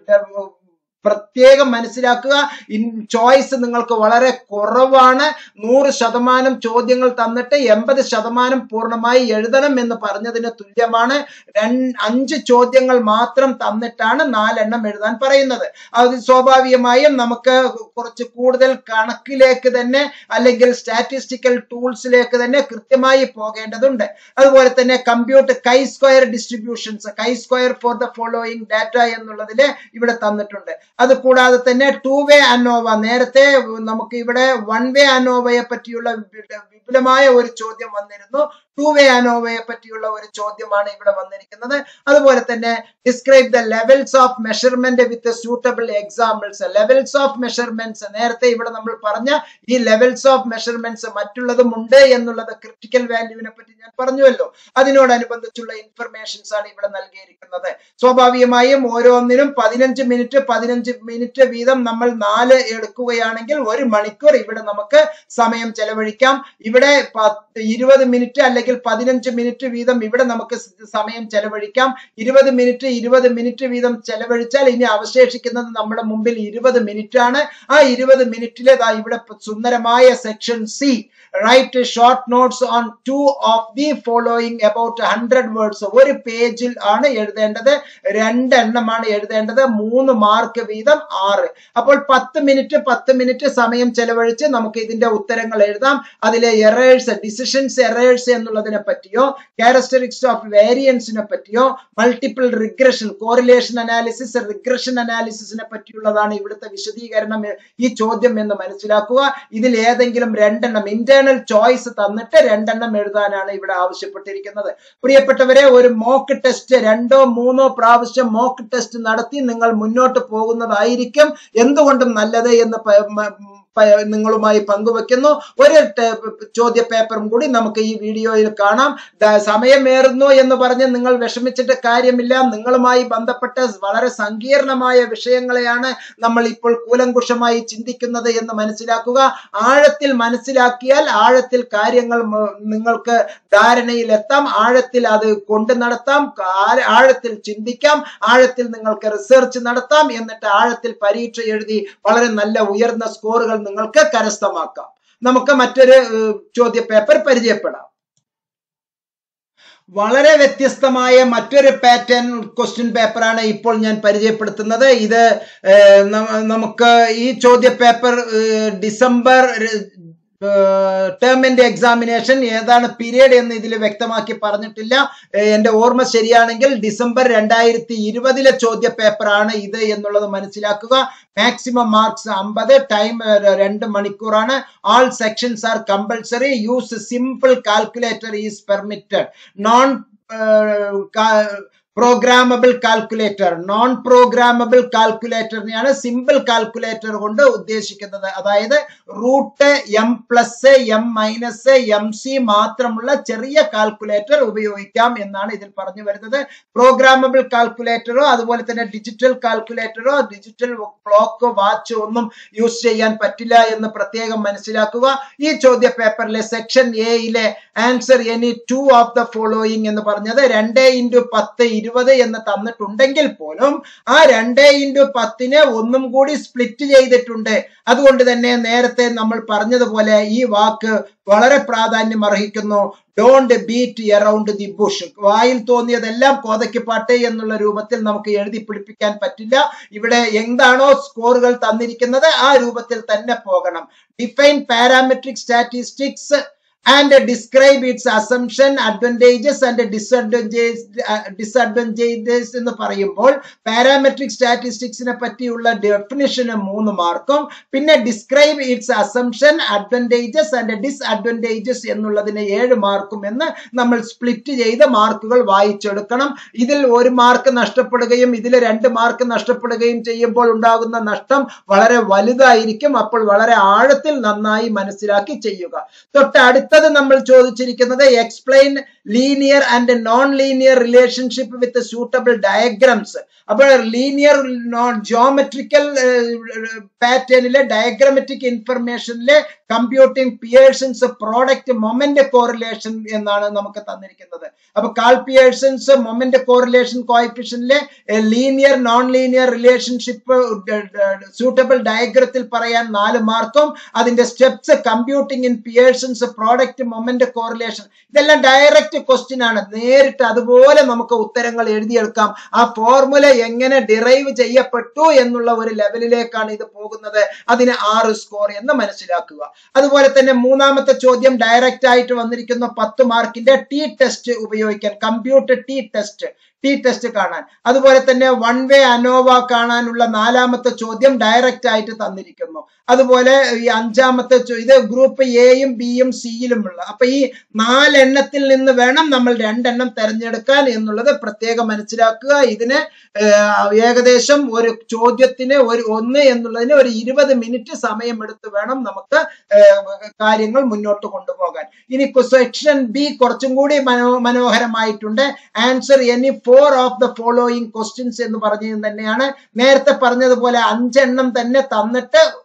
പ്രത്യേകം മനസ്സിലാക്കുക ചോയ്സ് നിങ്ങൾക്ക് വളരെ കുറവാണ് നൂറ് ശതമാനം ചോദ്യങ്ങൾ തന്നിട്ട് എൺപത് ശതമാനം പൂർണ്ണമായി എഴുതണം എന്ന് പറഞ്ഞതിന് തുല്യമാണ് അഞ്ച് ചോദ്യങ്ങൾ മാത്രം തന്നിട്ടാണ് നാലെണ്ണം എഴുതാൻ പറയുന്നത് അത് സ്വാഭാവികമായും നമുക്ക് കുറച്ച് കൂടുതൽ കണക്കിലേക്ക് തന്നെ അല്ലെങ്കിൽ സ്റ്റാറ്റിസ്റ്റിക്കൽ ടൂൾസിലേക്ക് തന്നെ കൃത്യമായി പോകേണ്ടതുണ്ട് അതുപോലെ തന്നെ computer chi square distributions chi square for the following data എന്നുള്ളതിൽ ഇവിടെ തന്നിട്ടുണ്ട് അത് കൂടാതെ തന്നെ ടു വേ അനോവ നേരത്തെ നമുക്ക് ഇവിടെ വൺ വേ അനോവയെ പറ്റിയുള്ള വിപുലമായ ഒരു ചോദ്യം വന്നിരുന്നു ടു വേ അനോവയെ പറ്റിയുള്ള ഒരു ചോദ്യമാണ് ഇവിടെ വന്നിരിക്കുന്നത് അതുപോലെ തന്നെ describe the levels of measurement with suitable examples levels of measurements നേരത്തെ ഇവിടെ നമ്മൾ പറഞ്ഞ ഈ ലെവൽസ് ഓഫ് മെഷർമെന്റ്സ് മറ്റുള്ളതും ഉണ്ട് എന്നുള്ളത് ക്രിട്ടിക്കൽ വാല്യൂവിനെ പറ്റി ഞാൻ പറഞ്ഞുവല്ലോ അതിനോടനുബന്ധിച്ചുള്ള ഇൻഫർമേഷൻസ് ആണ് ഇവിടെ നൽകിയിരിക്കുന്നത് സ്വാഭാവികമായും ഓരോന്നിനും പതിനഞ്ച് മിനിറ്റ് പതിനഞ്ച് മിനിറ്റ് വീതം നമ്മൾ നാല് എടുക്കുകയാണെങ്കിൽ ഒരു മണിക്കൂർ ഇവിടെ നമുക്ക് സമയം ചെലവഴിക്കാം ഇവിടെ ഇരുപത് മിനിറ്റ് അല്ലെങ്കിൽ അല്ലെങ്കിൽ പതിനഞ്ച് മിനിറ്റ് വീതം ഇവിടെ നമുക്ക് സമയം ചെലവഴിക്കാം ഇരുപത് മിനിറ്റ് ഇരുപത് മിനിറ്റ് വീതം ചെലവഴിച്ചാൽ ഇനി അവശേഷിക്കുന്നത് നമ്മുടെ മുമ്പിൽ ഇരുപത് മിനിറ്റ് ആണ് ആ ഇരുപത് മിനിറ്റിലേതാ ഇവിടെ സുന്ദരമായ section C write short notes on two of the following about hundred words ഒരു പേജിൽ ആണ് എഴുതേണ്ടത് രണ്ടെണ്ണമാണ് എഴുതേണ്ടത് മൂന്ന് മാർക്ക് വീതം ആറ് അപ്പോൾ പത്ത് മിനിറ്റ് പത്ത് മിനിറ്റ് സമയം ചെലവഴിച്ച് നമുക്ക് ഇതിന്റെ ഉത്തരങ്ങൾ എഴുതാം അതിലെ എറേഴ്സ് ഡിസിഷൻസ് എറേഴ്സ് എന്നുള്ളതിനെ പറ്റിയോ ക്യാരക്ടറിസ്റ്റിക്സ് ഓഫ് വേരിയൻസിനെ പറ്റിയോ multiple regression correlation analysis regression അനാലിസിസിനെ പറ്റിയുള്ളതാണ് ഇവിടുത്തെ വിശദീകരണം ഈ ചോദ്യം എന്ന് മനസ്സിലാക്കുക ഇതിൽ ഏതെങ്കിലും രണ്ടെണ്ണം ഇന്റേണൽ ചോയ്സ് തന്നിട്ട് രണ്ടെണ്ണം എഴുതാനാണ് ഇവിടെ ആവശ്യപ്പെട്ടിരിക്കുന്നത് പ്രിയപ്പെട്ടവരെ ഒരു മോക്ക് ടെസ്റ്റ് രണ്ടോ മൂന്നോ പ്രാവശ്യം മോക്ക് ടെസ്റ്റ് നടത്തി നിങ്ങൾ മുന്നോട്ട് പോകുന്നതായിരിക്കും എന്തുകൊണ്ടും നല്ലത് എന്ന് നിങ്ങളുമായി പങ്കുവെക്കുന്നു ഒരു ചോദ്യ പേപ്പറും കൂടി നമുക്ക് ഈ വീഡിയോയിൽ കാണാം സമയമേറുന്നു എന്ന് പറഞ്ഞ് നിങ്ങൾ വിഷമിച്ചിട്ട് കാര്യമില്ല നിങ്ങളുമായി ബന്ധപ്പെട്ട വളരെ സങ്കീർണമായ വിഷയങ്ങളെയാണ് നമ്മൾ ഇപ്പോൾ കൂലങ്കുഷമായി ചിന്തിക്കുന്നത് എന്ന് മനസ്സിലാക്കുക ആഴത്തിൽ മനസ്സിലാക്കിയാൽ ആഴത്തിൽ കാര്യങ്ങൾ നിങ്ങൾക്ക് ധാരണയിലെത്താം ആഴത്തിൽ അത് കൊണ്ടു നടത്താം ആഴത്തിൽ ചിന്തിക്കാം ആഴത്തിൽ നിങ്ങൾക്ക് റിസർച്ച് നടത്താം എന്നിട്ട് ആഴത്തിൽ പരീക്ഷ എഴുതി വളരെ നല്ല ഉയർന്ന സ്കോറുകൾ നിങ്ങൾക്ക് കരസ്ഥമാക്കാം നമുക്ക് മറ്റൊരു ചോദ്യ പേപ്പർ പരിചയപ്പെടാം വളരെ വ്യത്യസ്തമായ മറ്റൊരു പാറ്റേൺ ക്വസ്റ്റ്യൻ പേപ്പറാണ് ഇപ്പോൾ ഞാൻ പരിചയപ്പെടുത്തുന്നത് ഇത് നമുക്ക് ഈ ചോദ്യ പേപ്പർ ഡിസംബർ ടേമിന്റെ എക്സാമിനേഷൻ ഏതാണ് പീരീഡ് എന്ന് ഇതിൽ വ്യക്തമാക്കി പറഞ്ഞിട്ടില്ല എന്റെ ഓർമ്മ ശരിയാണെങ്കിൽ ഡിസംബർ രണ്ടായിരത്തി ഇരുപതിലെ ചോദ്യ പേപ്പറാണ് ഇത് എന്നുള്ളത് മനസ്സിലാക്കുക മാക്സിമം മാർക്സ് അമ്പത് ടൈം രണ്ട് മണിക്കൂറാണ് all sections are compulsory use simple calculator is permitted non programmable calculator non programmable കാൽക്കുലേറ്ററിനെയാണ് സിമ്പിൾ കാൽക്കുലേറ്റർ കൊണ്ട് ഉദ്ദേശിക്കുന്നത് അതായത് root M plus M minus M C മാത്രമുള്ള ചെറിയ കാൽക്കുലേറ്റർ ഉപയോഗിക്കാം എന്നാണ് ഇതിൽ പറഞ്ഞു വരുന്നത് പ്രോഗ്രാമബിൾ കാൽക്കുലേറ്ററോ അതുപോലെ തന്നെ ഡിജിറ്റൽ കാൽക്കുലേറ്ററോ ഡിജിറ്റൽ ക്ലോക്ക് വാച്ച് ഒന്നും യൂസ് ചെയ്യാൻ പറ്റില്ല എന്ന് പ്രത്യേകം മനസ്സിലാക്കുക ഈ ചോദ്യ പേപ്പറിലെ സെക്ഷൻ എയിലെ answer any two of the following എന്ന് പറഞ്ഞത് രണ്ട് ഇൻറ്റു പത്ത് ഇരുപത് എന്ന് തന്നിട്ടുണ്ടെങ്കിൽ പോലും ആ രണ്ട് ഇൻറ്റു പത്തിനെ ഒന്നും കൂടി സ്പ്ലിറ്റ് ചെയ്തിട്ടുണ്ട് അതുകൊണ്ട് തന്നെ നേരത്തെ നമ്മൾ പറഞ്ഞതുപോലെ ഈ വാക്ക് വളരെ പ്രാധാന്യം അർഹിക്കുന്നു don't beat around the bush വായിൽ തോന്നിയതെല്ലാം കോതയ്ക്ക് എന്നുള്ള രൂപത്തിൽ നമുക്ക് എഴുതി പിടിപ്പിക്കാൻ പറ്റില്ല ഇവിടെ എന്താണോ സ്കോറുകൾ തന്നിരിക്കുന്നത് ആ രൂപത്തിൽ തന്നെ പോകണം define parametric statistics and describe its assumption advantages and disadvantage disadvantages എന്ന് പറയുമ്പോൾ പാരാമെട്രിക് സ്റ്റാറ്റിസ്റ്റിക്സിനെ പറ്റിയുള്ള ഡെഫിനിഷന് മൂന്ന് മാർക്കും പിന്നെ describe its assumption advantages and disadvantages എന്നുള്ളതിന് ഏഴ് മാർക്കും എന്ന് നമ്മൾ സ്പ്ലിറ്റ് ചെയ്ത് മാർക്കുകൾ വായിച്ചെടുക്കണം ഇതിൽ ഒരു മാർക്ക് നഷ്ടപ്പെടുകയും ഇതിൽ രണ്ട് മാർക്ക് നഷ്ടപ്പെടുകയും ചെയ്യുമ്പോൾ ഉണ്ടാകുന്ന നഷ്ടം വളരെ വലുതായിരിക്കും അപ്പോൾ വളരെ ആഴത്തിൽ നന്നായി മനസ്സിലാക്കി ചെയ്യുക തൊട്ട് അടുത്ത അടുത്തത് നമ്മൾ ചോദിച്ചിരിക്കുന്നത് explain linear and non linear relationship with suitable diagrams അപ്പോൾ ലീനിയർ നോൺ ജോമെട്രിക്കൽ പാറ്റേണിലെ ഡയഗ്രമാറ്റിക് ഇൻഫർമേഷനിലെ computing Pearson's product moment correlation എന്നാണ് നമുക്ക് തന്നിരിക്കുന്നത് അപ്പൊ കാൾ പിയേഴ്സൺസ് മൊമെന്റ് കോറിലേഷൻ കോയിഫിഷ്യനിലെ linear non linear relationship suitable ഡയഗ്രത്തിൽ പറയാൻ നാല് മാർക്കും അതിന്റെ steps computing in Pearson's product moment correlation ഇതെല്ലാം ഡയറക്റ്റ് ക്വസ്റ്റ്യൻ ആണ് നേരിട്ട് അതുപോലെ നമുക്ക് ഉത്തരങ്ങൾ എഴുതിയെടുക്കാം ആ ഫോർമുല എങ്ങനെ ഡിറൈവ് ചെയ്യപ്പെട്ടു എന്നുള്ള ഒരു ലെവലിലേക്കാണ് ഇത് പോകുന്നത് അതിന് ആറ് സ്കോർ എന്ന് മനസ്സിലാക്കുക അതുപോലെ തന്നെ മൂന്നാമത്തെ ചോദ്യം ഡയറക്റ്റ് ആയിട്ട് വന്നിരിക്കുന്ന പത്ത് മാർക്കിന്റെ ടി ടെസ്റ്റ് ഉപയോഗിക്കാൻ computer T test T test കാണാൻ അതുപോലെ തന്നെ വൺ വേ അനോവ കാണാനുള്ള നാലാമത്തെ ചോദ്യം ഡയറക്റ്റ് ആയിട്ട് തന്നിരിക്കുന്നു അതുപോലെ ഈ അഞ്ചാമത്തെ ഇത് ഗ്രൂപ്പ് എയും ബിയും സിയിലും ഉള്ള അപ്പൊ ഈ നാലെണ്ണത്തിൽ നിന്ന് വേണം നമ്മൾ രണ്ടെണ്ണം തെരഞ്ഞെടുക്കാൻ എന്നുള്ളത് പ്രത്യേകം മനസ്സിലാക്കുക ഇതിന് ഏകദേശം ഒരു ചോദ്യത്തിന് ഒരു ഒന്ന് എന്നുള്ളതിന് ഒരു ഇരുപത് മിനിറ്റ് സമയം എടുത്ത് വേണം നമുക്ക് കാര്യങ്ങൾ മുന്നോട്ട് കൊണ്ടുപോകാൻ ഇനി സെക്ഷൻ ബി കുറച്ചും കൂടി മനോ മനോഹരമായിട്ടുണ്ട് answer any four of the following questions എന്ന് പറഞ്ഞത് തന്നെയാണ് നേരത്തെ പറഞ്ഞതുപോലെ അഞ്ചെണ്ണം തന്നെ തന്നിട്ട്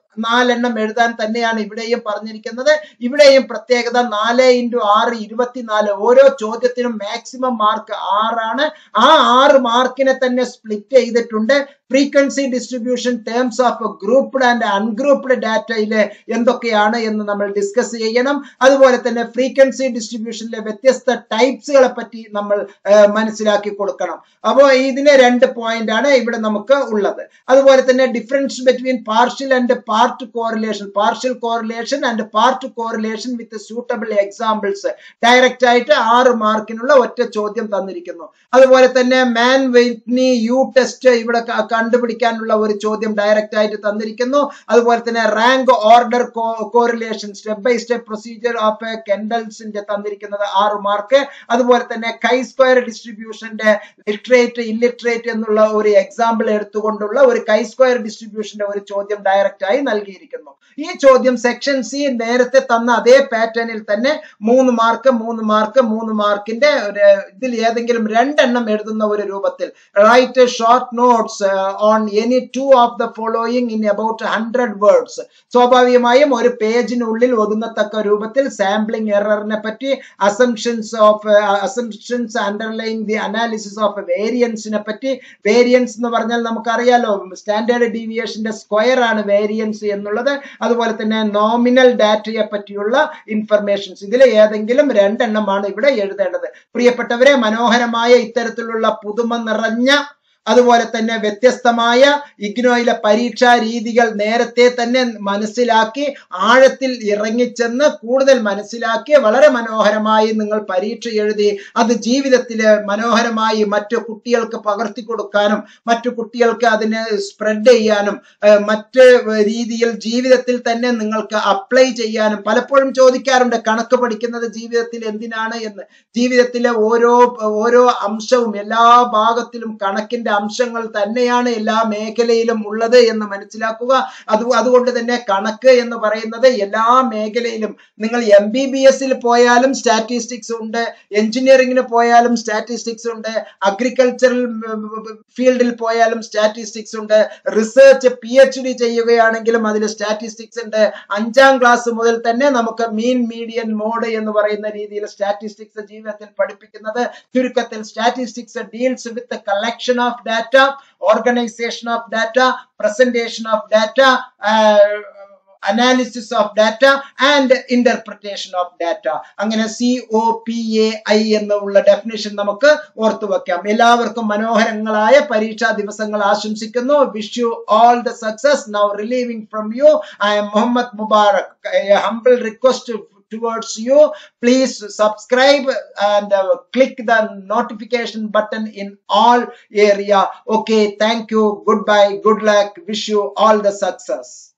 നാലെണ്ണം എഴുതാൻ തന്നെയാണ് ഇവിടെയും പറഞ്ഞിരിക്കുന്നത് ഇവിടെയും പ്രത്യേകത നാല് ഇൻറ്റു ആറ് ഇരുപത്തിനാല് ഓരോ ചോദ്യത്തിനും മാക്സിമം മാർക്ക് ആറാണ് ആ ആറ് മാർക്കിനെ തന്നെ സ്പ്ലിറ്റ് ചെയ്തിട്ടുണ്ട് frequency distribution terms of grouped and ungrouped ഡാറ്റയിലെ എന്തൊക്കെയാണ് എന്ന് നമ്മൾ ഡിസ്കസ് ചെയ്യണം അതുപോലെ തന്നെ ഫ്രീക്വൻസി ഡിസ്ട്രിബ്യൂഷനിലെ വ്യത്യസ്ത ടൈപ്സുകളെ പറ്റി നമ്മൾ മനസ്സിലാക്കി കൊടുക്കണം അപ്പോൾ ഇതിന് രണ്ട് പോയിന്റ് ആണ് ഇവിടെ നമുക്ക് ഉള്ളത് അതുപോലെ തന്നെ difference between partial and part correlation partial correlation and part correlation with suitable examples direct ആയിട്ട് ആറ് മാർക്കിനുള്ള ഒറ്റ ചോദ്യം തന്നിരിക്കുന്നു അതുപോലെ തന്നെ മാൻ വെയ്റ്റ്നി യു ടെസ്റ്റ് ഇവിടെ കണ്ടുപിടിക്കാനുള്ള ഒരു ചോദ്യം ഡയറക്റ്റ് ആയിട്ട് തന്നിരിക്കുന്നു അതുപോലെ തന്നെ rank order correlation step by step procedure of കെൻഡൽസിന്റെ തന്നിരിക്കുന്നത് ആറ് മാർക്ക് അതുപോലെ തന്നെ കൈ സ്ക്വയർ ഡിസ്ട്രിബ്യൂഷന്റെ ലിറ്ററേറ്റ് ഇല്ലിറ്ററേറ്റ് എന്നുള്ള ഒരു എക്സാമ്പിൾ എടുത്തുകൊണ്ടുള്ള ഒരു കൈ സ്ക്വയർ ഡിസ്ട്രിബ്യൂഷന്റെ ഒരു ചോദ്യം ഡയറക്റ്റ് ആയി നൽകിയിരിക്കുന്നു ഈ ചോദ്യം സെക്ഷൻ സി നേരത്തെ തന്ന അതേ പാറ്റേണിൽ തന്നെ മൂന്ന് മാർക്ക് മൂന്ന് മാർക്ക് മൂന്ന് മാർക്കിന്റെ ഇതിൽ ഏതെങ്കിലും രണ്ടെണ്ണം എഴുതുന്ന ഒരു രൂപത്തിൽ write short notes on any two of the following in about hundred words സ്വാഭാവികമായും ഒരു പേജിനുള്ളിൽ ഒതുങ്ങത്തക്ക രൂപത്തിൽ സാമ്പിളിംഗ് എററിനെ പറ്റി assumptions of assumptions underline the analysis of വേരിയൻസിനെ പറ്റി വേരിയൻസ് എന്ന് പറഞ്ഞാൽ നമുക്കറിയാലോ സ്റ്റാൻഡേർഡ് ഡീവിയേഷന്റെ സ്ക്വയർ ആണ് വേരിയൻസ് എന്നുള്ളത് അതുപോലെ തന്നെ നോമിനൽ ഡാറ്റയെ പറ്റിയുള്ള ഇൻഫർമേഷൻസ് ഇതിൽ ഏതെങ്കിലും രണ്ടെണ്ണമാണ് ഇവിടെ എഴുതേണ്ടത് പ്രിയപ്പെട്ടവരെ മനോഹരമായ ഇത്തരത്തിലുള്ള പുതുമ നിറഞ്ഞ അതുപോലെ തന്നെ വ്യത്യസ്തമായ ഇഗ്നോയിലെ പരീക്ഷാ രീതികൾ നേരത്തെ തന്നെ മനസ്സിലാക്കി ആഴത്തിൽ ഇറങ്ങിച്ചെന്ന് കൂടുതൽ മനസ്സിലാക്കി വളരെ മനോഹരമായി നിങ്ങൾ പരീക്ഷ എഴുതി അത് ജീവിതത്തിൽ മനോഹരമായി മറ്റു കുട്ടികൾക്ക് പകർത്തി കൊടുക്കാനും മറ്റു കുട്ടികൾക്ക് അതിനെ സ്പ്രെഡ് ചെയ്യാനും മറ്റ് രീതിയിൽ ജീവിതത്തിൽ തന്നെ നിങ്ങൾക്ക് അപ്ലൈ ചെയ്യാനും പലപ്പോഴും ചോദിക്കാറുണ്ട് കണക്ക് പഠിക്കുന്നത് ജീവിതത്തിൽ എന്തിനാണ് എന്ന് ജീവിതത്തിലെ ഓരോ ഓരോ അംശവും എല്ലാ ഭാഗത്തിലും കണക്കിന്റെ അംശങ്ങൾ തന്നെയാണ് എല്ലാ മേഖലയിലും ഉള്ളത് എന്ന് മനസ്സിലാക്കുക അത് അതുകൊണ്ട് തന്നെ കണക്ക് എന്ന് പറയുന്നത് എല്ലാ മേഖലയിലും നിങ്ങൾ എം ബി ബി എസിൽ പോയാലും സ്റ്റാറ്റിസ്റ്റിക്സ് ഉണ്ട് എഞ്ചിനീയറിംഗിന് പോയാലും സ്റ്റാറ്റിസ്റ്റിക്സ് ഉണ്ട് അഗ്രികൾച്ചറൽ ഫീൽഡിൽ പോയാലും സ്റ്റാറ്റിസ്റ്റിക്സ് ഉണ്ട് റിസർച്ച് പി എച്ച് ഡി ചെയ്യുകയാണെങ്കിലും അതിൽ സ്റ്റാറ്റിസ്റ്റിക്സ് ഉണ്ട് അഞ്ചാം ക്ലാസ് മുതൽ തന്നെ നമുക്ക് മീൻ മീഡിയൻ മോഡ് എന്ന് പറയുന്ന രീതിയിൽ സ്റ്റാറ്റിസ്റ്റിക്സ് ജീവിതത്തിൽ പഠിപ്പിക്കുന്നത് ചുരുക്കത്തിൽ statistics deals with collection of data organisation of data presentation of data analysis of data and interpretation of data അങ്ങനെ C O P A I എന്നുള്ള ഡെഫിനേഷൻ നമുക്ക് ഓർത്തു വെക്കാം എല്ലാവർക്കും മനോഹരങ്ങളായ പരീക്ഷാ ദിവസങ്ങൾ ആശംസിക്കുന്നു wish you all the success now relieving from you I am Muhammad Mubarak humble request towards you please subscribe and uh, click the notification button in all area okay thank you goodbye good luck wish you all the success